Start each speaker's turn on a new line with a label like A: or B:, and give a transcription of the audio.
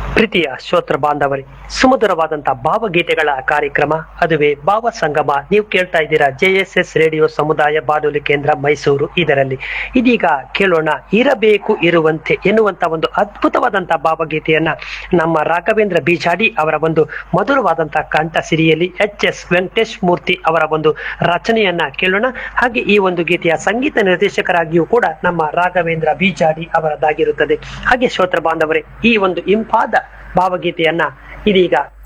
A: ಪ್ರೀತಿಯ ಶ್ರೋತ್ರ ಬಾಂಧವರೇ ಸುಮಧುರವಾದಂತಹ ಭಾವಗೀತೆಗಳ ಕಾರ್ಯಕ್ರಮ ಅದುವೇ ಭಾವ ಸಂಗಮ ನೀವು ಕೇಳ್ತಾ ಇದ್ದೀರಾ ಜೆ ಎಸ್ ಎಸ್ ರೇಡಿಯೋ ಸಮುದಾಯ ಬಾನುಲಿ ಕೇಂದ್ರ ಮೈಸೂರು ಇದರಲ್ಲಿ ಇದೀಗ ಕೇಳೋಣ ಇರಬೇಕು ಇರುವಂತೆ ಎನ್ನುವಂತ ಒಂದು ಅದ್ಭುತವಾದಂತಹ ಭಾವಗೀತೆಯನ್ನ ನಮ್ಮ ರಾಘವೇಂದ್ರ ಬೀಜಾಡಿ ಅವರ ಒಂದು ಮಧುರವಾದಂತಹ ಕಂಠ ಸಿರಿಯಲ್ಲಿ ಎಚ್ ಎಸ್ ವೆಂಕಟೇಶ್ ಮೂರ್ತಿ ಅವರ ಒಂದು ರಚನೆಯನ್ನ ಕೇಳೋಣ ಹಾಗೆ ಈ ಒಂದು ಗೀತೆಯ ಸಂಗೀತ ನಿರ್ದೇಶಕರಾಗಿಯೂ ಕೂಡ ನಮ್ಮ ರಾಘವೇಂದ್ರ ಬೀಜಾಡಿ ಅವರದ್ದಾಗಿರುತ್ತದೆ ಹಾಗೆ ಶ್ರೋತ್ರ ಬಾಂಧವರೇ ಈ ಒಂದು ಇಂಪಾದ ಭಾವಗೀತೆಯನ್ನ ಇದೀಗ